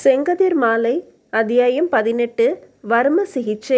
செங்கதிர் மாலை அத்தியாயம் பதினெட்டு வர்ம சிகிச்சை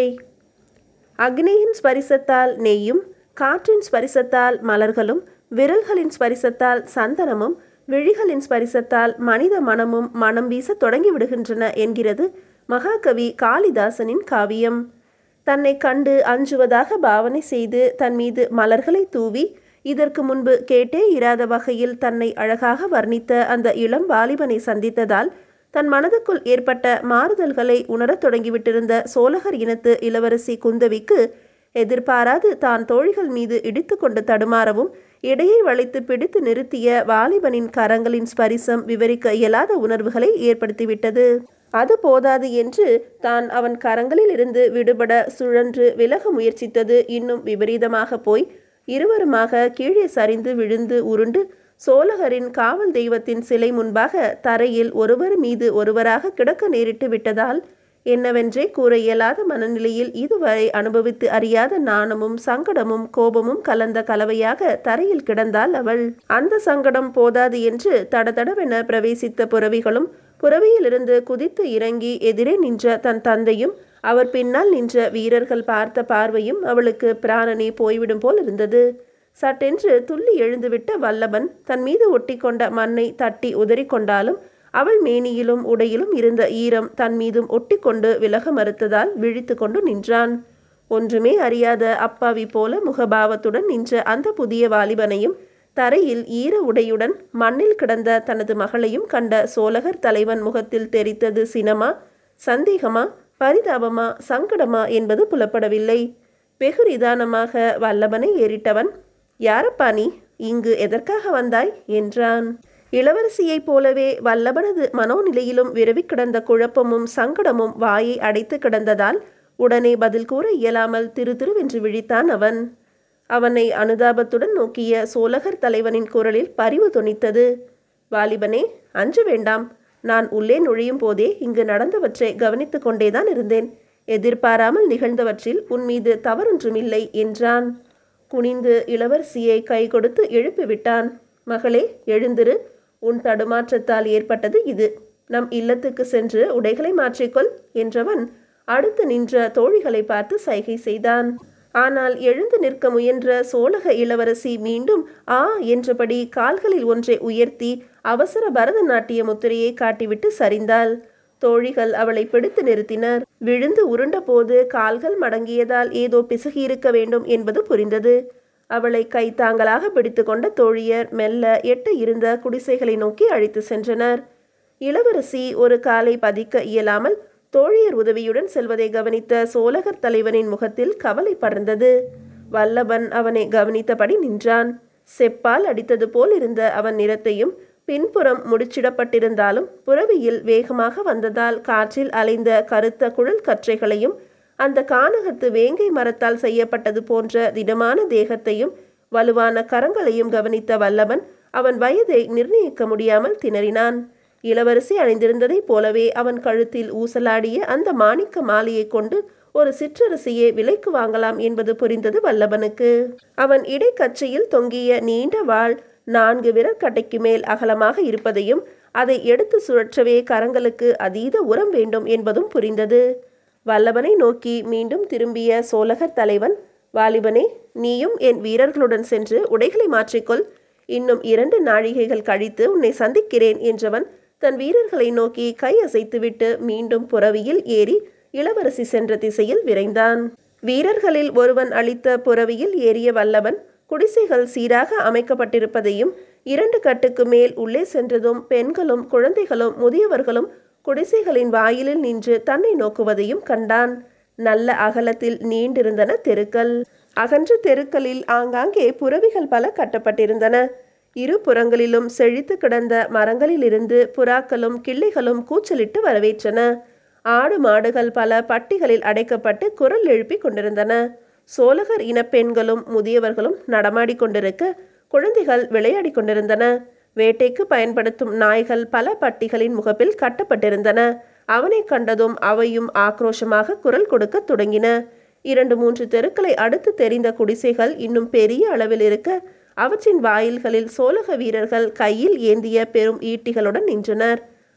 அக்னியின் ஸ்பரிசத்தால் நெய்யும் காற்றின் ஸ்பரிசத்தால் மலர்களும் விரல்களின் ஸ்பரிசத்தால் சந்தனமும் விழிகளின் ஸ்பரிசத்தால் மனித மனமும் மனம் வீச தொடங்கி விடுகின்றன என்கிறது மகாகவி காளிதாசனின் காவியம் தன்னை கண்டு அஞ்சுவதாக பாவனை செய்து தன் மீது மலர்களை தூவி இதற்கு முன்பு கேட்டே இராத வகையில் தன்னை அழகாக வர்ணித்த அந்த இளம் வாலிபனை சந்தித்ததால் தன் மனதுக்குள் ஏற்பட்ட மாறுதல்களை உணரத் தொடங்கிவிட்டிருந்த சோழகர் இனத்து இளவரசி குந்தவிக்கு எதிர்பாராது தான் தோழிகள் மீது இடித்து கொண்டு தடுமாறவும் இடையை வளைத்து பிடித்து நிறுத்திய வாலிபனின் கரங்களின் ஸ்பரிசம் விவரிக்க இயலாத உணர்வுகளை ஏற்படுத்திவிட்டது அது போதாது என்று தான் அவன் கரங்களில் இருந்து விடுபட சுழன்று விலக முயற்சித்தது இன்னும் விபரீதமாக போய் இருவருமாக கீழே சரிந்து விழுந்து உருண்டு சோழகரின் காவல் தெய்வத்தின் சிலை முன்பாக தரையில் ஒருவர் மீது ஒருவராக கிடக்க நேரிட்டு விட்டதால் என்னவென்றே கூற இயலாத மனநிலையில் இதுவரை அனுபவித்து அறியாத நாணமும் சங்கடமும் கோபமும் கலந்த கலவையாக தரையில் கிடந்தாள் அவள் அந்த சங்கடம் போதாது என்று தடதடவென பிரவேசித்த புறவிகளும் புறவியிலிருந்து குதித்து இறங்கி எதிரே நின்ற தன் தந்தையும் அவர் பின்னால் நின்ற வீரர்கள் பார்த்த பார்வையும் அவளுக்கு பிராணனே போய்விடும் போல் இருந்தது சட்டென்று துள்ளி எழுந்துவிட்ட வல்லபன் தன் மீது ஒட்டிக்கொண்ட மண்ணை தட்டி உதறிக்கொண்டாலும் அவள் மேனியிலும் உடையிலும் இருந்த ஈரம் தன் மீதும் ஒட்டிக்கொண்டு விலக மறுத்ததால் விழித்து கொண்டு நின்றான் ஒன்றுமே அறியாத அப்பாவி போல முகபாவத்துடன் நின்ற அந்த புதிய வாலிபனையும் தரையில் ஈர உடையுடன் மண்ணில் கிடந்த தனது மகளையும் கண்ட சோழகர் தலைவன் முகத்தில் தெரித்தது சினமா சந்தேகமா பரிதாபமா சங்கடமா என்பது புலப்படவில்லை வெகு நிதானமாக வல்லபனை ஏறிட்டவன் யாரப்பா நீ இங்கு எதற்காக வந்தாய் என்றான் இளவரசியைப் போலவே வல்லபனது மனோநிலையிலும் விரவி கிடந்த குழப்பமும் சங்கடமும் வாயை அடைத்து கிடந்ததால் உடனே பதில் கூற இயலாமல் திரு திருவென்று விழித்தான் அவன் அவனை அனுதாபத்துடன் நோக்கிய சோழகர் தலைவனின் குரலில் பரிவு தொனித்தது வாலிபனே அஞ்சு வேண்டாம் நான் உள்ளே நுழையும் போதே இங்கு நடந்தவற்றை கவனித்து கொண்டேதான் இருந்தேன் எதிர்பாராமல் நிகழ்ந்தவற்றில் உன் மீது தவறொன்றுமில்லை என்றான் குனிந்து இளவரசியை கை கொடுத்து எழுப்பிவிட்டான் மகளே எழுந்திரு உன் தடுமாற்றத்தால் ஏற்பட்டது இது நம் இல்லத்துக்கு சென்று உடைகளை மாற்றிக்கொள் என்றவன் அடுத்து நின்ற தோழிகளை பார்த்து சைகை செய்தான் ஆனால் எழுந்து நிற்க முயன்ற சோழக இளவரசி மீண்டும் ஆ என்றபடி கால்களில் ஒன்றை உயர்த்தி அவசர பரதநாட்டிய முத்திரையை காட்டிவிட்டு சரிந்தாள் தோழிகள் அவளை பிடித்து நிறுத்தினர் விழுந்து உருண்டபோது கால்கள் மடங்கியதால் ஏதோ பிசகியிருக்க வேண்டும் என்பது புரிந்தது அவளை கைத்தாங்களாக பிடித்து கொண்ட தோழியர் மெல்ல எட்ட இருந்த குடிசைகளை நோக்கி அழைத்து சென்றனர் இளவரசி ஒரு காலை பதிக்க இயலாமல் தோழியர் உதவியுடன் செல்வதை கவனித்த சோழகர் தலைவனின் முகத்தில் கவலை பறந்தது வல்லபன் அவனை கவனித்தபடி நின்றான் செப்பால் அடித்தது போல் இருந்த அவன் நிறத்தையும் பின்புறம் முடிச்சிடப்பட்டிருந்தாலும் புறவியில் வேகமாக வந்ததால் காற்றில் அலைந்த கருத்த குழல் கற்றைகளையும் அந்த கானகத்து வேங்கை மரத்தால் செய்யப்பட்டது போன்ற திடமான தேகத்தையும் வலுவான கரங்களையும் கவனித்த வல்லவன் அவன் வயதை நிர்ணயிக்க முடியாமல் திணறினான் இளவரசி அணிந்திருந்ததைப் போலவே அவன் கழுத்தில் ஊசலாடிய அந்த மாணிக்க மாலையை கொண்டு ஒரு சிற்றரசியை விலைக்கு வாங்கலாம் என்பது புரிந்தது வல்லபனுக்கு அவன் இடைக்கச்சையில் தொங்கிய நீண்ட வாள் நான்கு விரற்கட்டைக்கு மேல் அகலமாக இருப்பதையும் அதை எடுத்து சுழற்றவே கரங்களுக்கு அதீத உரம் வேண்டும் என்பதும் புரிந்தது வல்லவனை நோக்கி மீண்டும் திரும்பிய சோழகர் தலைவன் வாலிபனே நீயும் என் வீரர்களுடன் சென்று உடைகளை மாற்றிக்கொள் இன்னும் இரண்டு நாழிகைகள் கழித்து உன்னை சந்திக்கிறேன் என்றவன் தன் வீரர்களை நோக்கி கை அசைத்துவிட்டு மீண்டும் புறவியில் ஏறி இளவரசி சென்ற திசையில் விரைந்தான் வீரர்களில் ஒருவன் அளித்த புறவியில் ஏறிய வல்லவன் குடிசைகள் சீராக அமைக்கப்பட்டிருப்பதையும் இரண்டு கட்டுக்கு மேல் உள்ளே சென்றதும் பெண்களும் குழந்தைகளும் முதியவர்களும் குடிசைகளின் வாயிலில் நின்று தன்னை நோக்குவதையும் கண்டான் நல்ல அகலத்தில் நீண்டிருந்தன தெருக்கள் அகன்ற தெருக்களில் ஆங்காங்கே புறவிகள் பல கட்டப்பட்டிருந்தன இரு புறங்களிலும் செழித்து கிடந்த மரங்களிலிருந்து புறாக்களும் கிள்ளைகளும் கூச்சலிட்டு வரவேற்றன ஆடு மாடுகள் பல பட்டிகளில் அடைக்கப்பட்டு குரல் எழுப்பி கொண்டிருந்தன சோழகர் இனப்பெண்களும் முதியவர்களும் நடமாடி கொண்டிருக்க குழந்தைகள் விளையாடி கொண்டிருந்தன வேட்டைக்கு பயன்படுத்தும் நாய்கள் பல பட்டிகளின் முகப்பில் கட்டப்பட்டிருந்தன அவனை கண்டதும் அவையும் ஆக்ரோஷமாக குரல் கொடுக்க தொடங்கின இரண்டு மூன்று தெருக்களை அடுத்து தெரிந்த குடிசைகள் இன்னும் பெரிய அளவில் இருக்க அவற்றின் வாயில்களில் சோழக வீரர்கள் கையில் ஏந்திய பெரும் ஈட்டிகளுடன் நின்றனர்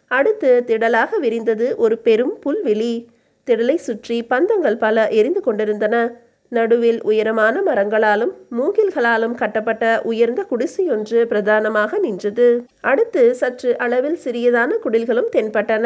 அடுத்து திடலாக விரிந்தது ஒரு பெரும் புல்வெளி திடலை சுற்றி பந்தங்கள் பல எரிந்து கொண்டிருந்தன நடுவில் உயரமான மரங்களாலும் மூங்கில்களாலும் கட்டப்பட்ட உயர்ந்த குடிசையொன்று பிரதானமாக நின்றது அடுத்து சற்று அளவில் சிறியதான குடில்களும் தென்பட்டன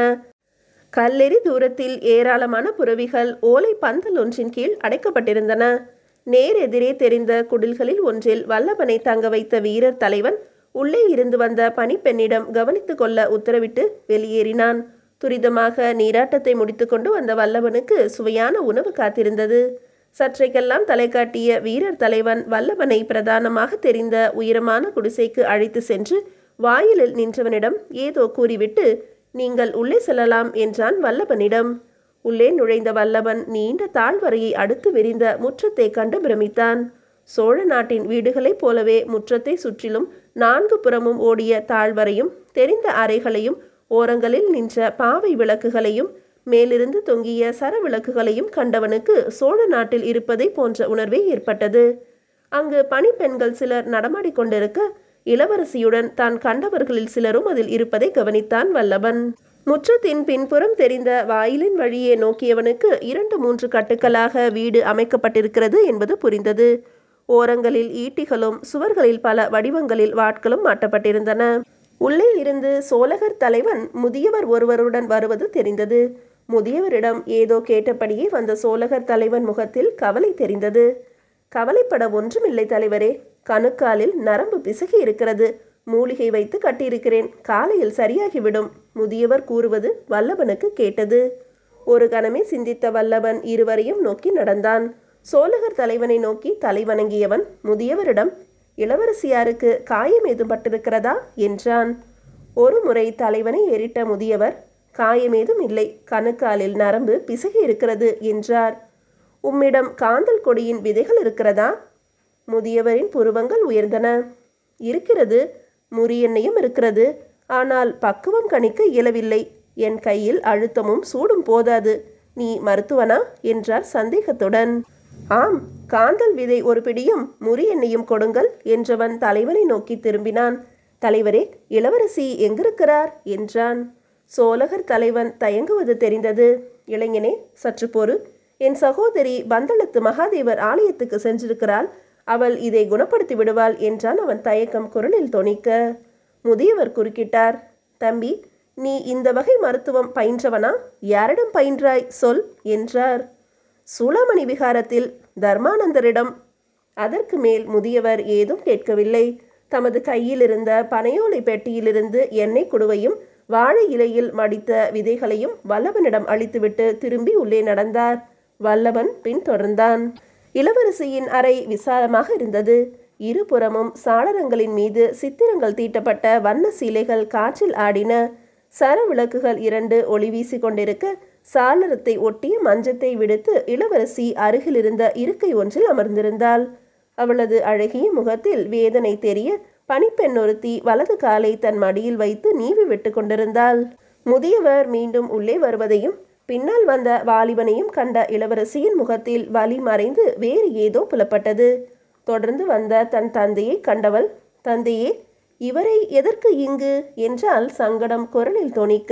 கல்லெறி தூரத்தில் ஏராளமான புறவிகள் ஓலை பந்தல் ஒன்றின் கீழ் அடைக்கப்பட்டிருந்தன நேர் எதிரே தெரிந்த குடில்களில் ஒன்றில் வல்லபனை தங்க வைத்த வீரர் தலைவன் உள்ளே இருந்து வந்த பணிப்பெண்ணிடம் கவனித்துக் கொள்ள உத்தரவிட்டு வெளியேறினான் துரிதமாக நீராட்டத்தை முடித்துக்கொண்டு வந்த வல்லவனுக்கு சுவையான உணவு காத்திருந்தது சற்றைக்கெல்லாம் தலை காட்டிய வீரர் தலைவன் வல்லவனை பிரதானமாக தெரிந்த உயரமான குடிசைக்கு அழைத்து சென்று வாயிலில் நின்றவனிடம் ஏதோ கூறிவிட்டு நீங்கள் உள்ளே செல்லலாம் என்றான் வல்லபனிடம் உள்ளே நுழைந்த வல்லவன் நீண்ட தாழ்வரையை அடுத்து விரிந்த முற்றத்தை கண்டு பிரமித்தான் சோழ நாட்டின் வீடுகளைப் போலவே முற்றத்தை சுற்றிலும் நான்கு புறமும் ஓடிய தாழ்வரையும் தெரிந்த அறைகளையும் ஓரங்களில் நின்ற பாவை விளக்குகளையும் மேலிருந்து தொங்கிய சர விளக்குகளையும் கண்டவனுக்கு சோழ நாட்டில் இருப்பதை போன்ற உணர்வே ஏற்பட்டது அங்கு பணிப்பெண்கள் சிலர் நடமாடிக் கொண்டிருக்க இளவரசியுடன் தான் கண்டவர்களில் சிலரும் அதில் இருப்பதை கவனித்தான் வல்லவன் முற்றத்தின் பின்புறம் தெரிந்த வாயிலின் வழியே நோக்கியவனுக்கு இரண்டு மூன்று கட்டுக்களாக வீடு அமைக்கப்பட்டிருக்கிறது என்பது புரிந்தது ஓரங்களில் ஈட்டிகளும் சுவர்களில் பல வடிவங்களில் வாட்களும் மாட்டப்பட்டிருந்தன உள்ளே இருந்து சோழகர் தலைவன் முதியவர் ஒருவருடன் வருவது தெரிந்தது முதியவரிடம் ஏதோ கேட்டபடியே வந்த சோழகர் தலைவன் முகத்தில் கவலை தெரிந்தது கவலைப்பட ஒன்றுமில்லை தலைவரே கணுக்காலில் நரம்பு பிசகி இருக்கிறது மூலிகை வைத்து கட்டியிருக்கிறேன் காலையில் சரியாகிவிடும் முதியவர் கூறுவது வல்லவனுக்கு கேட்டது ஒரு கணமே சிந்தித்த வல்லவன் இருவரையும் நோக்கி நடந்தான் சோழகர் தலைவனை நோக்கி தலை வணங்கியவன் முதியவரிடம் இளவரசியாருக்கு காயம் ஏதும் பட்டிருக்கிறதா என்றான் ஒரு முறை தலைவனை ஏறிட்ட முதியவர் காயமேதும் இல்லை கணுக்காலில் நரம்பு பிசகி இருக்கிறது என்றார் உம்மிடம் காந்தல் கொடியின் விதைகள் இருக்கிறதா முதியவரின் புருவங்கள் உயர்ந்தன இருக்கிறது முரியெண்ணையும் இருக்கிறது ஆனால் பக்குவம் கணிக்க இயலவில்லை என் கையில் அழுத்தமும் சூடும் போதாது நீ மருத்துவனா என்றார் சந்தேகத்துடன் ஆம் காந்தல் விதை ஒரு பிடியும் முறி எண்ணெயும் கொடுங்கள் என்றவன் தலைவனை நோக்கி திரும்பினான் தலைவரே இளவரசி எங்கிருக்கிறார் என்றான் சோழகர் தலைவன் தயங்குவது தெரிந்தது இளைஞனே சற்று பொறு என் சகோதரி பந்தளத்து மகாதேவர் ஆலயத்துக்கு சென்றிருக்கிறாள் அவள் இதை குணப்படுத்தி விடுவாள் என்றான் அவன் தயக்கம் குரலில் தொனிக்க முதியவர் குறுக்கிட்டார் தம்பி நீ இந்த வகை மருத்துவம் பயின்றவனா யாரிடம் பயின்றாய் சொல் என்றார் சூளாமணி விகாரத்தில் தர்மானந்தரிடம் அதற்கு மேல் முதியவர் ஏதும் கேட்கவில்லை தமது கையில் இருந்த பனையோலை பெட்டியிலிருந்து எண்ணெய் குடுவையும் வாழை இலையில் மடித்த விதைகளையும் வல்லவனிடம் அளித்துவிட்டு திரும்பி உள்ளே நடந்தார் வல்லவன் பின்தொடர்ந்தான் இளவரசியின் அறை விசாலமாக இருந்தது இருபுறமும் சாளரங்களின் மீது சித்திரங்கள் தீட்டப்பட்ட வண்ண சீலைகள் காற்றில் ஆடின சர விளக்குகள் இரண்டு ஒளி வீசி கொண்டிருக்க சாளரத்தை ஒட்டிய மஞ்சத்தை விடுத்து இளவரசி அருகில் இருந்த இருக்கை ஒன்றில் அமர்ந்திருந்தாள் அவளது அழகிய முகத்தில் வேதனை தெரிய பணிப்பெண் ஒருத்தி வலது காலை தன் மடியில் வைத்து நீவி விட்டு கொண்டிருந்தாள் முதியவர் மீண்டும் உள்ளே வருவதையும் பின்னால் வந்த வாலிபனையும் கண்ட இளவரசியின் முகத்தில் வலி மறைந்து வேறு ஏதோ புலப்பட்டது தொடர்ந்து வந்த தன் தந்தையை கண்டவள் தந்தையே இவரை எதற்கு இங்கு என்றால் சங்கடம் குரலில் தொனிக்க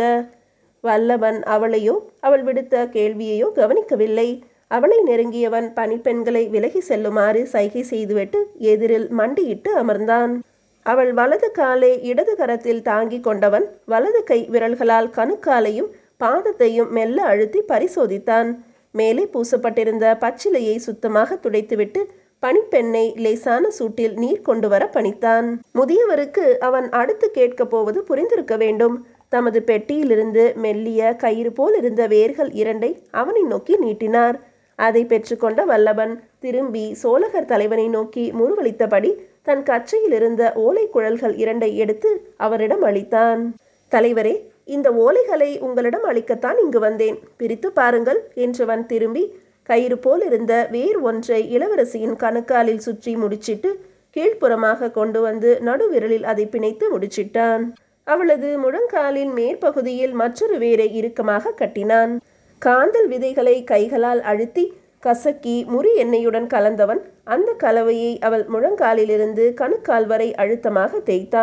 வல்லவன் அவளையோ அவள் விடுத்த கேள்வியையோ கவனிக்கவில்லை அவளை நெருங்கியவன் பணிப்பெண்களை விலகி செல்லுமாறு சைகை செய்துவிட்டு எதிரில் மண்டியிட்டு அமர்ந்தான் அவள் வலது காலை இடது கரத்தில் தாங்கிக் கொண்டவன் வலது கை விரல்களால் கணுக்காலையும் பாதத்தையும் மெல்ல அழுத்தி பரிசோதித்தான் மேலே பூசப்பட்டிருந்த பச்சிலையை சுத்தமாக துடைத்துவிட்டு பணிப்பெண்ணை லேசான சூட்டில் நீர் கொண்டு வர பணித்தான் முதியவருக்கு அவன் அடுத்து கேட்கப் போவது புரிந்திருக்க வேண்டும் தமது பெட்டியிலிருந்து மெல்லிய கயிறு போல் இருந்த வேர்கள் இரண்டை அவனை நோக்கி நீட்டினார் அதை பெற்றுக்கொண்ட வல்லவன் திரும்பி சோழகர் தலைவனை நோக்கி முறுவலித்தபடி தன் கச்சையில் இருந்த ஓலை குழல்கள் இரண்டை எடுத்து அவரிடம் அளித்தான் தலைவரே இந்த ஓலைகளை உங்களிடம் அளிக்கத்தான் இங்கு வந்தேன் பிரித்து பாருங்கள் என்றவன் திரும்பி கயிறு போல் இருந்த வேர் ஒன்றை இளவரசியின் கணுக்காலில் சுற்றி முடிச்சிட்டு கீழ்ப்புறமாக கொண்டு வந்து நடுவிரலில் அதை பிணைத்து முடிச்சிட்டான் அவளது முழங்காலின் மேற்பகுதியில் மற்றொரு வேரை இறுக்கமாக கட்டினான் காந்தல் விதைகளை கைகளால் அழுத்தி கசக்கி முறி எண்ணெயுடன் கலந்தவன் அந்த கலவையை அவள் முழங்காலிலிருந்து கணுக்கால் வரை அழுத்தமாக தேய்த்தான்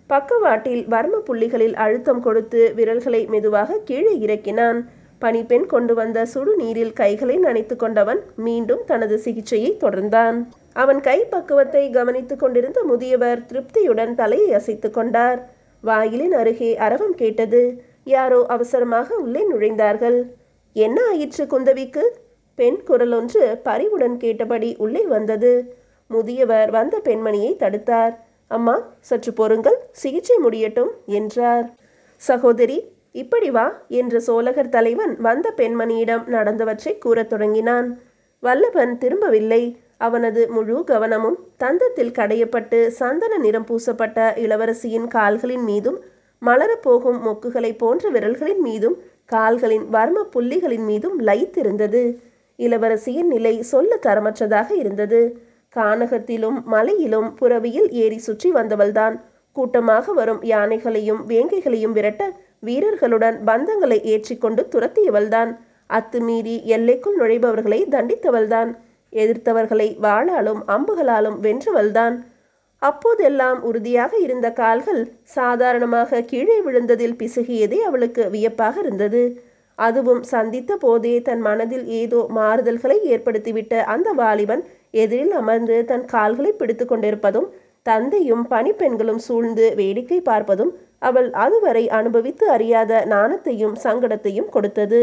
பக்கவாட்டில் வர்ம புள்ளிகளில் அழுத்தம் கொடுத்து விரல்களை மெதுவாக கீழே இறக்கினான் பனிப்பெண் கொண்டு வந்த சுடு நீரில் கைகளை நனைத்து கொண்டவன் மீண்டும் தனது சிகிச்சையை தொடர்ந்தான் அவன் கை பக்குவத்தை கவனித்துக் கொண்டிருந்த முதியவர் திருப்தியுடன் தலையை அசைத்துக் கொண்டார் வாயிலின் அருகே அரவம் கேட்டது யாரோ அவசரமாக உள்ளே நுழைந்தார்கள் என்ன ஆயிற்று குந்தவிக்கு பெண் குரல் ஒன்று பரிவுடன் கேட்டபடி உள்ளே வந்தது முதியவர் வந்த பெண்மணியை தடுத்தார் அம்மா சற்று பொறுங்கள் சிகிச்சை முடியட்டும் என்றார் சகோதரி இப்படி வா என்ற சோழகர் தலைவன் வந்த பெண்மணியிடம் நடந்தவற்றை கூறத் தொடங்கினான் வல்லவன் திரும்பவில்லை அவனது முழு கவனமும் தந்தத்தில் கடையப்பட்டு சந்தன நிறம் பூசப்பட்ட இளவரசியின் கால்களின் மீதும் மலரப்போகும் மொக்குகளைப் போன்ற விரல்களின் மீதும் கால்களின் வர்ம புள்ளிகளின் மீதும் லைத்திருந்தது இளவரசியின் நிலை சொல்ல தரமற்றதாக இருந்தது கானகத்திலும் மலையிலும் புறவியில் ஏறி சுற்றி வந்தவள்தான் கூட்டமாக வரும் யானைகளையும் வேங்கைகளையும் விரட்ட வீரர்களுடன் பந்தங்களை ஏற்றிக்கொண்டு துரத்தியவள்தான் அத்துமீறி எல்லைக்குள் நுழைபவர்களை தண்டித்தவள்தான் எதிர்த்தவர்களை வாளாலும் அம்புகளாலும் வென்றவள்தான் அப்போதெல்லாம் உறுதியாக இருந்த கால்கள் சாதாரணமாக கீழே விழுந்ததில் பிசகியதே அவளுக்கு வியப்பாக இருந்தது அதுவும் சந்தித்த போதே தன் மனதில் ஏதோ மாறுதல்களை ஏற்படுத்திவிட்ட அந்த வாலிபன் எதிரில் அமர்ந்து தன் கால்களை பிடித்து கொண்டிருப்பதும் தந்தையும் பணிப்பெண்களும் சூழ்ந்து வேடிக்கை பார்ப்பதும் அவள் அதுவரை அனுபவித்து அறியாத நாணத்தையும் சங்கடத்தையும் கொடுத்தது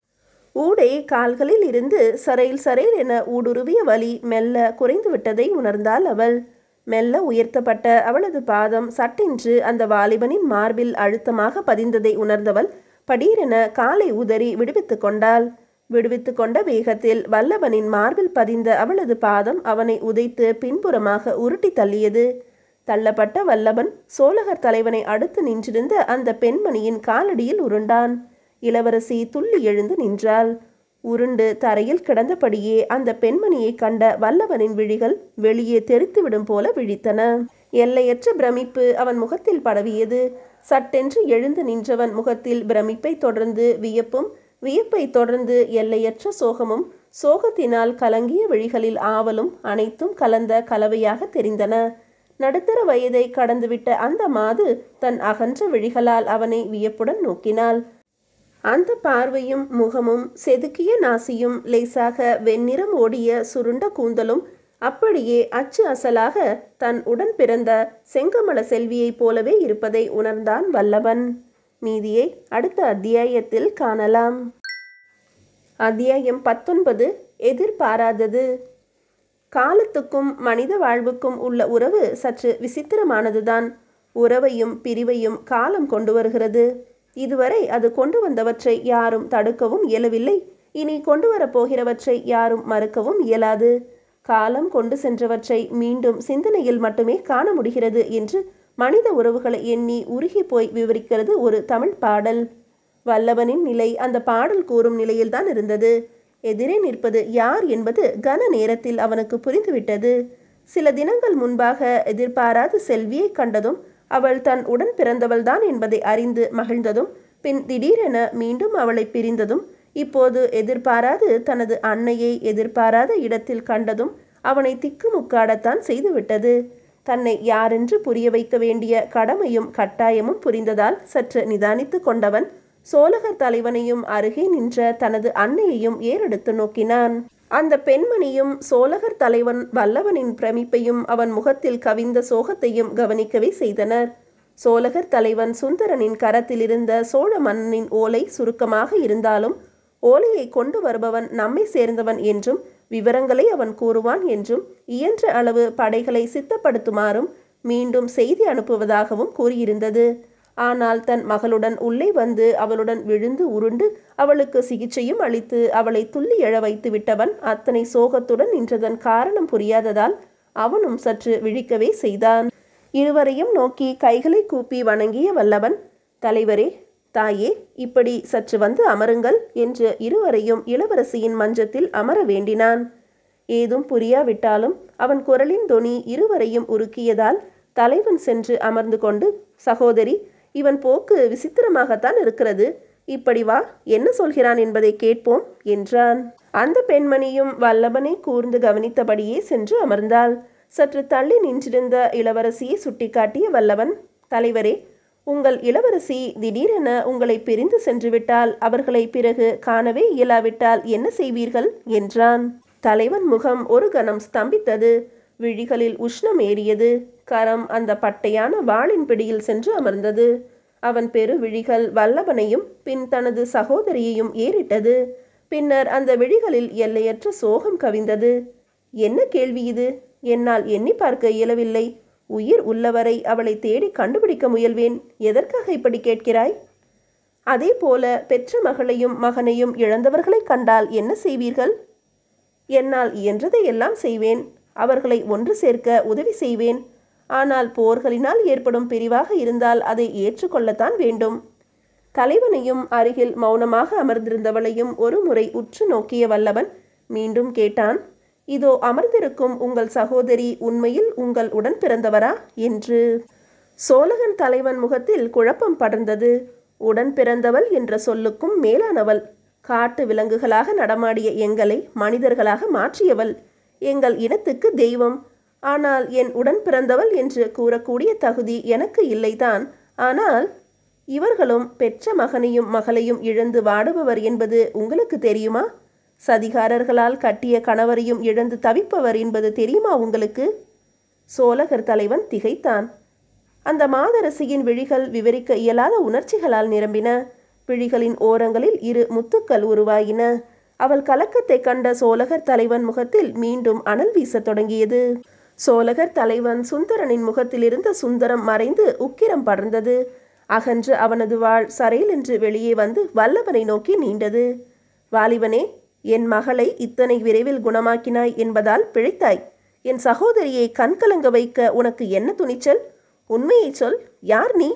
ஊடே கால்களில் இருந்து சரையில் சரையில் என ஊடுருவிய வலி மெல்ல குறைந்து விட்டதை உணர்ந்தாள் அவள் மெல்ல உயர்த்தப்பட்ட அவளது பாதம் சட்டென்று அந்த வாலிபனின் மார்பில் அழுத்தமாக பதிந்ததை உணர்ந்தவள் படீரென காலை உதறி விடுவித்து கொண்டாள் விடுவித்து கொண்ட வேகத்தில் வல்லவனின் மார்பில் பதிந்த அவளது பாதம் அவனை உதைத்து பின்புறமாக உருட்டி தள்ளியது தள்ளப்பட்ட வல்லவன் சோழகர் தலைவனை அடுத்து நின்றிருந்த அந்த பெண்மணியின் காலடியில் உருண்டான் இளவரசி துள்ளி எழுந்து நின்றாள் உருண்டு தரையில் கிடந்தபடியே அந்த பெண்மணியை கண்ட வல்லவனின் விழிகள் வெளியே தெரித்துவிடும் போல விழித்தன எல்லையற்ற பிரமிப்பு அவன் முகத்தில் பரவியது சட்டென்று எழுந்து நின்றவன் முகத்தில் பிரமிப்பை தொடர்ந்து வியப்பும் வியப்பை தொடர்ந்து எல்லையற்ற சோகமும் சோகத்தினால் கலங்கிய விழிகளில் ஆவலும் அனைத்தும் கலந்த கலவையாக தெரிந்தன நடுத்தர வயதை கடந்துவிட்ட அந்த மாது தன் அகன்ற விழிகளால் அவனை வியப்புடன் நோக்கினாள் அந்த பார்வையும் முகமும் செதுக்கிய நாசியும் லேசாக வெண்ணிறம் ஓடிய சுருண்ட கூந்தலும் அப்படியே அச்சு அசலாக தன் உடன் பிறந்த செங்கமல செல்வியைப் போலவே இருப்பதை உணர்ந்தான் வல்லவன் மீதியை அடுத்த அத்தியாயத்தில் காணலாம் அத்தியாயம் பத்தொன்பது எதிர்பாராதது காலத்துக்கும் மனித வாழ்வுக்கும் உள்ள உறவு சற்று விசித்திரமானதுதான் உறவையும் பிரிவையும் காலம் கொண்டு வருகிறது இதுவரை அது கொண்டு வந்தவற்றை யாரும் தடுக்கவும் இயலவில்லை இனி கொண்டு வரப்போகிறவற்றை யாரும் மறுக்கவும் இயலாது காலம் கொண்டு சென்றவற்றை மீண்டும் சிந்தனையில் மட்டுமே காண முடிகிறது என்று மனித உறவுகளை எண்ணி உருகி போய் விவரிக்கிறது ஒரு தமிழ் பாடல் வல்லவனின் நிலை அந்த பாடல் கூறும் நிலையில்தான் இருந்தது எதிரே நிற்பது யார் என்பது கன நேரத்தில் அவனுக்கு புரிந்துவிட்டது சில தினங்கள் முன்பாக எதிர்பாராத செல்வியை கண்டதும் அவள் தன் உடன் பிறந்தவள்தான் என்பதை அறிந்து மகிழ்ந்ததும் பின் திடீரென மீண்டும் அவளை பிரிந்ததும் இப்போது எதிர்பாராது தனது அன்னையை எதிர்பாராத இடத்தில் கண்டதும் அவனை திக்குமுக்காடத்தான் செய்துவிட்டது தன்னை யாரென்று புரிய வைக்க வேண்டிய கடமையும் கட்டாயமும் புரிந்ததால் சற்று நிதானித்து கொண்டவன் சோழகர் தலைவனையும் அருகே நின்ற தனது அன்னையையும் ஏறெடுத்து நோக்கினான் அந்த பெண்மணியும் சோழகர் தலைவன் வல்லவனின் பிரமிப்பையும் அவன் முகத்தில் கவிந்த சோகத்தையும் கவனிக்கவே செய்தனர் சோழகர் தலைவன் சுந்தரனின் கரத்தில் இருந்த சோழ மன்னனின் ஓலை சுருக்கமாக இருந்தாலும் ஓலையை கொண்டு வருபவன் நம்மை சேர்ந்தவன் என்றும் விவரங்களை அவன் கூறுவான் என்றும் இயன்ற அளவு படைகளை சித்தப்படுத்துமாறும் மீண்டும் செய்தி அனுப்புவதாகவும் கூறியிருந்தது ஆனால் தன் மகளுடன் உள்ளே வந்து அவளுடன் விழுந்து உருண்டு அவளுக்கு சிகிச்சையும் அளித்து அவளை துள்ளி எழ வைத்து விட்டவன் அத்தனை சோகத்துடன் நின்றதன் காரணம் புரியாததால் அவனும் சற்று விழிக்கவே செய்தான் இருவரையும் நோக்கி கைகளை கூப்பி வணங்கிய வல்லவன் தலைவரே தாயே இப்படி சற்று வந்து அமருங்கள் என்று இருவரையும் இளவரசியின் மஞ்சத்தில் அமர வேண்டினான் ஏதும் புரியாவிட்டாலும் அவன் குரலின் தொனி இருவரையும் உருக்கியதால் தலைவன் சென்று அமர்ந்து கொண்டு சகோதரி இவன் போக்கு விசித்திரமாகத்தான் இருக்கிறது இப்படி வா என்ன சொல்கிறான் என்பதை கேட்போம் என்றான் அந்த பெண்மணியும் வல்லவனை கூர்ந்து கவனித்தபடியே சென்று அமர்ந்தாள் சற்று தள்ளி நின்றிருந்த இளவரசியை சுட்டிக்காட்டிய வல்லவன் தலைவரே உங்கள் இளவரசி திடீரென உங்களை பிரிந்து சென்றுவிட்டால் அவர்களை பிறகு காணவே இயலாவிட்டால் என்ன செய்வீர்கள் என்றான் தலைவன் முகம் ஒரு கணம் ஸ்தம்பித்தது விழிகளில் உஷ்ணம் ஏறியது கரம் அந்த பட்டையான வாளின் பிடியில் சென்று அமர்ந்தது அவன் பெரு விழிகள் வல்லவனையும் பின் தனது சகோதரியையும் ஏறிட்டது பின்னர் அந்த விழிகளில் எல்லையற்ற சோகம் கவிந்தது என்ன கேள்வி இது என்னால் எண்ணி பார்க்க இயலவில்லை உயிர் உள்ளவரை அவளை தேடி கண்டுபிடிக்க முயல்வேன் எதற்காக இப்படி கேட்கிறாய் அதே போல பெற்ற மகளையும் மகனையும் இழந்தவர்களை கண்டால் என்ன செய்வீர்கள் என்னால் இயன்றதை எல்லாம் செய்வேன் அவர்களை ஒன்று சேர்க்க உதவி செய்வேன் ஆனால் போர்களினால் ஏற்படும் பிரிவாக இருந்தால் அதை ஏற்றுக்கொள்ளத்தான் வேண்டும் தலைவனையும் அருகில் மௌனமாக அமர்ந்திருந்தவளையும் ஒரு முறை உற்று நோக்கிய வல்லவன் மீண்டும் கேட்டான் இதோ அமர்ந்திருக்கும் உங்கள் சகோதரி உண்மையில் உங்கள் உடன் பிறந்தவரா என்று சோழகன் தலைவன் முகத்தில் குழப்பம் படர்ந்தது உடன் பிறந்தவள் என்ற சொல்லுக்கும் மேலானவள் காட்டு விலங்குகளாக நடமாடிய எங்களை மனிதர்களாக மாற்றியவள் எங்கள் இனத்துக்கு தெய்வம் ஆனால் என் உடன் பிறந்தவள் என்று கூறக்கூடிய தகுதி எனக்கு இல்லைதான் ஆனால் இவர்களும் பெற்ற மகனையும் மகளையும் இழந்து வாடுபவர் என்பது உங்களுக்கு தெரியுமா சதிகாரர்களால் கட்டிய கணவரையும் இழந்து தவிப்பவர் என்பது தெரியுமா உங்களுக்கு சோழகர் தலைவன் திகைத்தான் அந்த மாதரசியின் விழிகள் விவரிக்க இயலாத உணர்ச்சிகளால் நிரம்பின விழிகளின் ஓரங்களில் இரு முத்துக்கள் உருவாயின அவள் கலக்கத்தை கண்ட சோழகர் தலைவன் முகத்தில் மீண்டும் அனல் வீசத் தொடங்கியது சோழகர் தலைவன் சுந்தரனின் முகத்திலிருந்த சுந்தரம் மறைந்து உக்கிரம் படர்ந்தது அகன்று அவனது வாழ் சரையில் என்று வெளியே வந்து வல்லவனை நோக்கி நீண்டது வாலிபனே என் மகளை இத்தனை விரைவில் குணமாக்கினாய் என்பதால் பிழைத்தாய் என் சகோதரியை கண்கலங்க வைக்க உனக்கு என்ன துணிச்சல் உண்மையை சொல் யார் நீ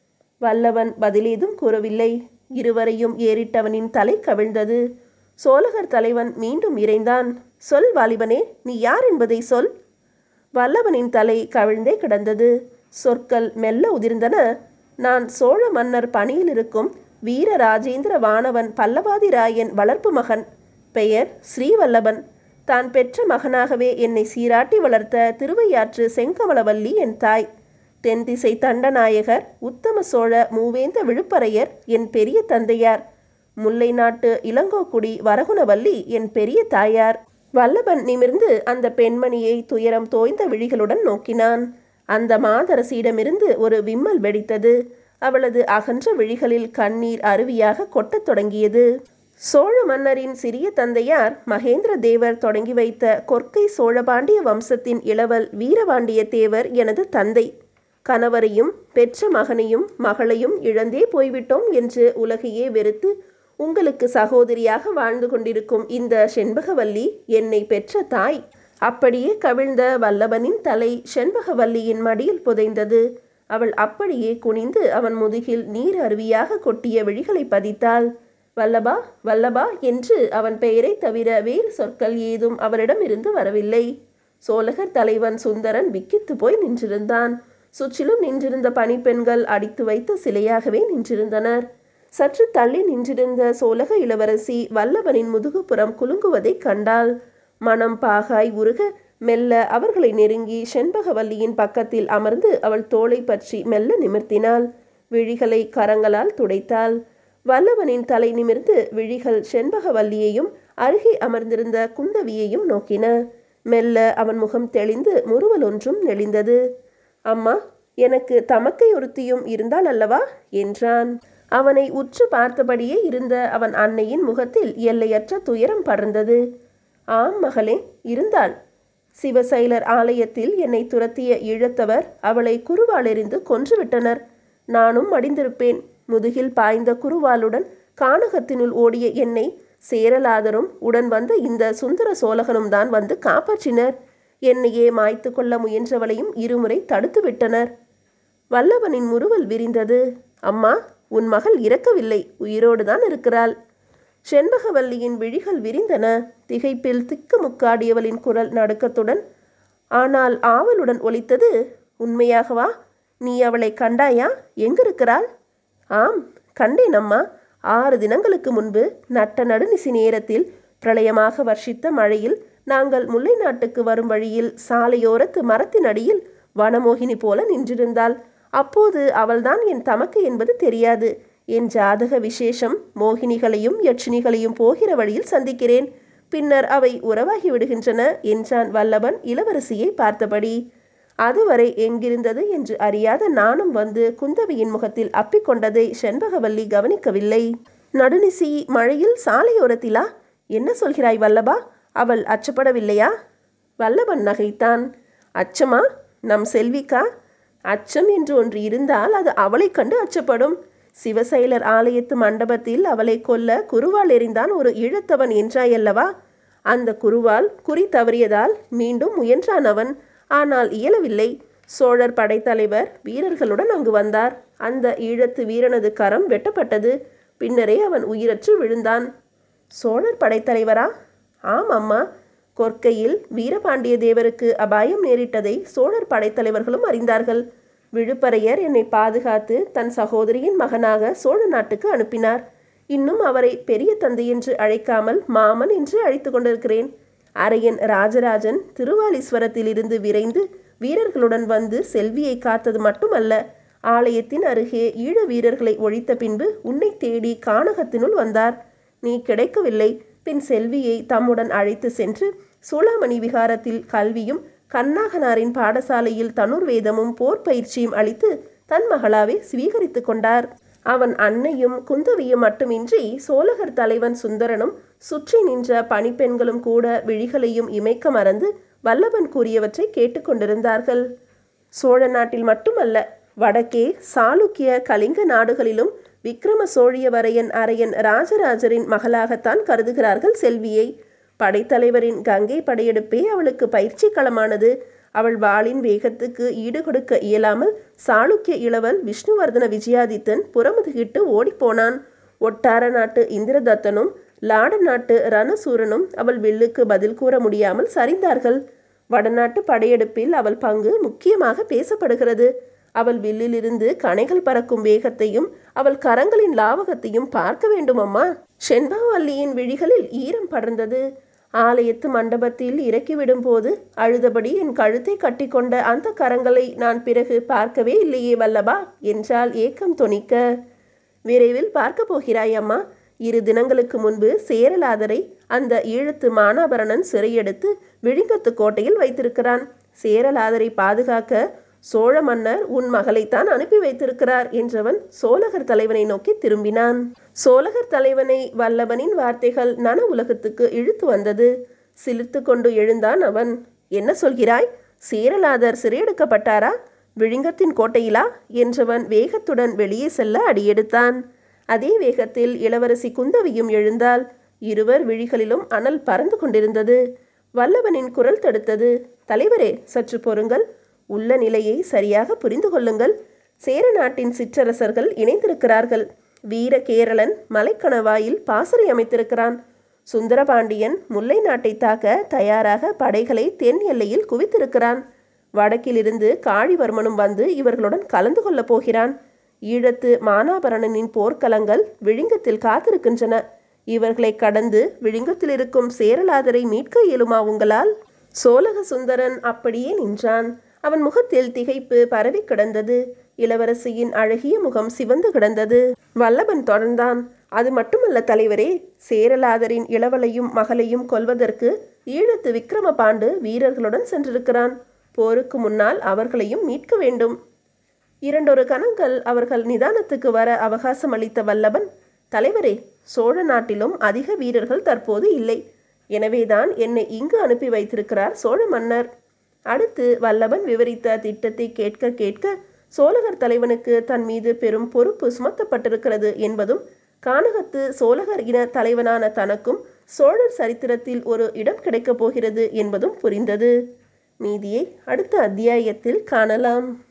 வல்லவன் பதிலேதும் கூறவில்லை இருவரையும் ஏறிட்டவனின் தலை கவிழ்ந்தது சோழகர் தலைவன் மீண்டும் இறைந்தான் சொல் வாலிபனே நீ யார் என்பதை சொல் வல்லவனின் தலை கவிழ்ந்தே கிடந்தது சொற்கள் மெல்ல உதிர்ந்தன நான் சோழ மன்னர் பணியில் இருக்கும் வீர ராஜேந்திர வானவன் பல்லவாதிராயன் வளர்ப்பு மகன் பெயர் ஸ்ரீவல்லபன் தான் பெற்ற மகனாகவே என்னை சீராட்டி வளர்த்த திருவையாற்று செங்கமலவல்லி என் தாய் தென் திசை தண்டநாயகர் உத்தம சோழ மூவேந்த விழுப்பரையர் என் பெரிய தந்தையார் முல்லை நாட்டு இளங்கோக்குடி வரகுணவல்லி என் பெரிய தாயார் வல்லபன் நிமிர்ந்து அந்த பெண்மணியை துயரம் தோய்ந்த விழிகளுடன் நோக்கினான் அந்த மாதரசியிடமிருந்து ஒரு விம்மல் வெடித்தது அவளது அகன்ற விழிகளில் கண்ணீர் அருவியாக கொட்டத் தொடங்கியது சோழ மன்னரின் சிறிய தந்தையார் மகேந்திர தேவர் தொடங்கி வைத்த கொற்கை சோழபாண்டிய வம்சத்தின் இளவல் வீரபாண்டிய தேவர் எனது தந்தை கணவரையும் பெற்ற மகனையும் மகளையும் இழந்தே போய்விட்டோம் என்று உலகையே வெறுத்து உங்களுக்கு சகோதரியாக வாழ்ந்து கொண்டிருக்கும் இந்த செண்பகவல்லி என்னை பெற்ற தாய் அப்படியே கவிழ்ந்த வல்லவனின் தலை செண்பகவல்லியின் மடியில் புதைந்தது அவள் அப்படியே குனிந்து அவன் முதுகில் நீர் அருவியாக கொட்டிய விழிகளை பதித்தாள் வல்லபா வல்லபா என்று அவன் பெயரை தவிர வேறு சொற்கள் ஏதும் அவரிடமிருந்து வரவில்லை சோழகர் தலைவன் சுந்தரன் விக்கித்து போய் நின்றிருந்தான் சுற்றிலும் நின்றிருந்த பணிப்பெண்கள் அடித்து வைத்த சிலையாகவே நின்றிருந்தனர் சற்று தள்ளி நின்றிருந்த சோழக இளவரசி வல்லவனின் முதுகுப்புறம் குலுங்குவதைக் கண்டாள் மனம் பாகாய் உருக மெல்ல அவர்களை நெருங்கி செண்பகவல்லியின் பக்கத்தில் அமர்ந்து அவள் தோளை பற்றி மெல்ல நிமிர்த்தினாள் விழிகளை கரங்களால் துடைத்தாள் வல்லவனின் தலை நிமிர்ந்து விழிகள் செண்பகவல்லியையும் அருகே அமர்ந்திருந்த குந்தவியையும் நோக்கின மெல்ல அவன் முகம் தெளிந்து முறுவல் ஒன்றும் நெளிந்தது அம்மா எனக்கு தமக்கை ஒருத்தியும் இருந்தால் அல்லவா என்றான் அவனை உற்று பார்த்தபடியே இருந்த அவன் அன்னையின் முகத்தில் எல்லையற்ற துயரம் படர்ந்தது ஆம் மகளே இருந்தாள் சிவசைலர் ஆலயத்தில் என்னை துரத்திய ஈழத்தவர் அவளை குருவாலெறிந்து கொன்றுவிட்டனர் நானும் மடிந்திருப்பேன் முதுகில் பாய்ந்த குருவாலுடன் கானகத்தினுள் ஓடிய என்னை சேரலாதரும் உடன் வந்த இந்த சுந்தர சோழகனும் தான் வந்து காப்பாற்றினர் என்னையே மாய்த்து கொள்ள முயன்றவளையும் இருமுறை தடுத்து விட்டனர் வல்லவனின் முறுவல் விரிந்தது அம்மா உன் மகள் இறக்கவில்லை உயிரோடு தான் இருக்கிறாள் செண்பகவல்லியின் விழிகள் விரிந்தன திகைப்பில் திக்கு முக்காடியவளின் குரல் நடுக்கத்துடன் ஆனால் ஆவலுடன் ஒலித்தது உண்மையாகவா நீ அவளை கண்டாயா எங்கிருக்கிறாள் ஆம் கண்டேன் அம்மா ஆறு தினங்களுக்கு முன்பு நட்ட நடுநிசி நேரத்தில் பிரளயமாக வர்ஷித்த மழையில் நாங்கள் முல்லை நாட்டுக்கு வரும் வழியில் சாலையோரத்து மரத்தின் அடியில் வனமோகினி போல நின்றிருந்தாள் அப்போது அவள்தான் என் தமக்கு என்பது தெரியாது என் ஜாதக விசேஷம் மோகினிகளையும் யட்சினிகளையும் போகிற வழியில் சந்திக்கிறேன் பின்னர் அவை உறவாகி விடுகின்றன என்றான் வல்லவன் இளவரசியை பார்த்தபடி அதுவரை எங்கிருந்தது என்று அறியாத நானும் வந்து குந்தவியின் முகத்தில் அப்பிக்கொண்டதை செண்பகவல்லி கவனிக்கவில்லை நடுநிசி மழையில் சாலையோரத்திலா என்ன சொல்கிறாய் வல்லபா அவள் அச்சப்படவில்லையா வல்லவன் நகைத்தான் அச்சமா நம் செல்விக்கா அச்சம் என்று ஒன்று இருந்தால் அது அவளைக் கண்டு அச்சப்படும் சிவசைலர் ஆலயத்து மண்டபத்தில் அவளை கொல்ல குருவால் எறிந்தான் ஒரு ஈழத்தவன் என்றாயல்லவா அந்த குருவால் குறி தவறியதால் மீண்டும் முயன்றான் அவன் ஆனால் இயலவில்லை சோழர் படைத்தலைவர் வீரர்களுடன் அங்கு வந்தார் அந்த ஈழத்து வீரனது கரம் வெட்டப்பட்டது பின்னரே அவன் உயிரற்று விழுந்தான் சோழர் படைத்தலைவரா ஆம் அம்மா கொற்கையில் வீரபாண்டிய தேவருக்கு அபாயம் நேரிட்டதை சோழர் படைத்தலைவர்களும் அறிந்தார்கள் விழுப்பரையர் என்னை பாதுகாத்து தன் சகோதரியின் மகனாக சோழ நாட்டுக்கு அனுப்பினார் இன்னும் அவரை பெரிய தந்தை என்று அழைக்காமல் மாமன் என்று அழைத்து கொண்டிருக்கிறேன் அரையன் ராஜராஜன் திருவாலீஸ்வரத்திலிருந்து விரைந்து வீரர்களுடன் வந்து செல்வியை காத்தது மட்டுமல்ல ஆலயத்தின் அருகே ஈழ வீரர்களை ஒழித்த பின்பு உன்னை தேடி கானகத்தினுள் வந்தார் நீ கிடைக்கவில்லை பின் செல்வியை தம்முடன் அழைத்து சென்று சூளாமணி விகாரத்தில் கல்வியும் கண்ணாகனாரின் பாடசாலையில் தனுர்வேதமும் போர் பயிற்சியும் அளித்து தன் மகளாவே சுவீகரித்து கொண்டார் அவன் அன்னையும் குந்தவியும் மட்டுமின்றி சோழகர் தலைவன் சுந்தரனும் சுற்றி நின்ற பணிப்பெண்களும் கூட விழிகளையும் இமைக்க மறந்து வல்லவன் கூறியவற்றை கேட்டுக்கொண்டிருந்தார்கள் சோழ நாட்டில் மட்டுமல்ல வடக்கே சாளுக்கிய கலிங்க நாடுகளிலும் விக்ரம சோழியவரையன் அரையன் ராஜராஜரின் மகளாகத்தான் கருதுகிறார்கள் செல்வியை படைத்தலைவரின் கங்கை படையெடுப்பே அவளுக்கு பயிற்சி களமானது அவள் வாளின் வேகத்துக்கு ஈடு கொடுக்க இயலாமல் சாளுக்கிய இளவல் விஷ்ணுவர்தன விஜயாதித்தன் புறமுதுகிட்டு ஓடிப்போனான் ஒட்டார நாட்டு இந்திரதத்தனும் லாட நாட்டு ரணசூரனும் அவள் வில்லுக்கு பதில் கூற முடியாமல் சரிந்தார்கள் வடநாட்டு படையெடுப்பில் அவள் பங்கு முக்கியமாக பேசப்படுகிறது அவள் வில்லிலிருந்து கணைகள் பறக்கும் வேகத்தையும் அவள் கரங்களின் லாவகத்தையும் பார்க்க வேண்டும் அம்மா செண்பாவல்லியின் விழிகளில் ஈரம் படர்ந்தது ஆலயத்து மண்டபத்தில் இறக்கிவிடும் போது அழுதபடி என் கழுத்தை கட்டிக்கொண்ட அந்த கரங்களை நான் பிறகு பார்க்கவே இல்லையே வல்லபா என்றால் ஏக்கம் தொனிக்க விரைவில் பார்க்க போகிறாய் அம்மா இரு தினங்களுக்கு முன்பு சேரலாதரை அந்த ஈழத்து மானாபரணன் சிறையெடுத்து விழிங்கத்து கோட்டையில் வைத்திருக்கிறான் சேரலாதரை பாதுகாக்க சோழ மன்னர் உன் மகளைத்தான் அனுப்பி வைத்திருக்கிறார் என்றவன் சோழகர் தலைவனை நோக்கி திரும்பினான் சோழகர் தலைவனை வல்லவனின் வார்த்தைகள் நன உலகத்துக்கு இழுத்து வந்தது சிலிர்த்து கொண்டு எழுந்தான் அவன் என்ன சொல்கிறாய் சேரலாதர் சிறையெடுக்கப்பட்டாரா விழிங்கத்தின் கோட்டையிலா என்றவன் வேகத்துடன் வெளியே செல்ல அடியெடுத்தான் அதே வேகத்தில் இளவரசி குந்தவியும் எழுந்தாள் இருவர் விழிகளிலும் அனல் பறந்து கொண்டிருந்தது வல்லவனின் குரல் தடுத்தது தலைவரே சற்று பொறுங்கள் உள்ள நிலையை சரியாக புரிந்து கொள்ளுங்கள் சேர நாட்டின் சிற்றரசர்கள் இணைந்திருக்கிறார்கள் வீர கேரளன் மலைக்கணவாயில் பாசறை அமைத்திருக்கிறான் சுந்தரபாண்டியன் முல்லை நாட்டை தாக்க தயாராக படைகளை தென் எல்லையில் குவித்திருக்கிறான் வடக்கிலிருந்து காழிவர்மனும் வந்து இவர்களுடன் கலந்து கொள்ளப் போகிறான் ஈழத்து மானாபரணனின் போர்க்களங்கள் விழிங்கத்தில் காத்திருக்கின்றன இவர்களை கடந்து விழிங்கத்தில் இருக்கும் சேரலாதரை மீட்க இயலுமா உங்களால் சோழக சுந்தரன் அப்படியே நின்றான் அவன் முகத்தில் திகைப்பு பரவி கிடந்தது இளவரசியின் அழகிய முகம் சிவந்து கிடந்தது வல்லபன் தொடர்ந்தான் அது மட்டுமல்ல தலைவரே சேரலாதரின் இளவலையும் மகளையும் கொல்வதற்கு ஈழத்து விக்ரம பாண்டு வீரர்களுடன் சென்றிருக்கிறான் போருக்கு முன்னால் அவர்களையும் மீட்க வேண்டும் இரண்டொரு கணங்கள் அவர்கள் நிதானத்துக்கு வர அவகாசம் அளித்த வல்லபன் தலைவரே சோழ நாட்டிலும் அதிக வீரர்கள் தற்போது இல்லை எனவேதான் என்னை இங்கு அனுப்பி வைத்திருக்கிறார் சோழ மன்னர் அடுத்து வல்லபன் விவரித்த திட்டத்தை கேட்க கேட்க சோழகர் தலைவனுக்கு தன் மீது பெரும் பொறுப்பு சுமத்தப்பட்டிருக்கிறது என்பதும் கானகத்து சோழகர் இன தலைவனான தனக்கும் சோழர் சரித்திரத்தில் ஒரு இடம் கிடைக்கப் போகிறது என்பதும் புரிந்தது மீதியை அடுத்த அத்தியாயத்தில் காணலாம்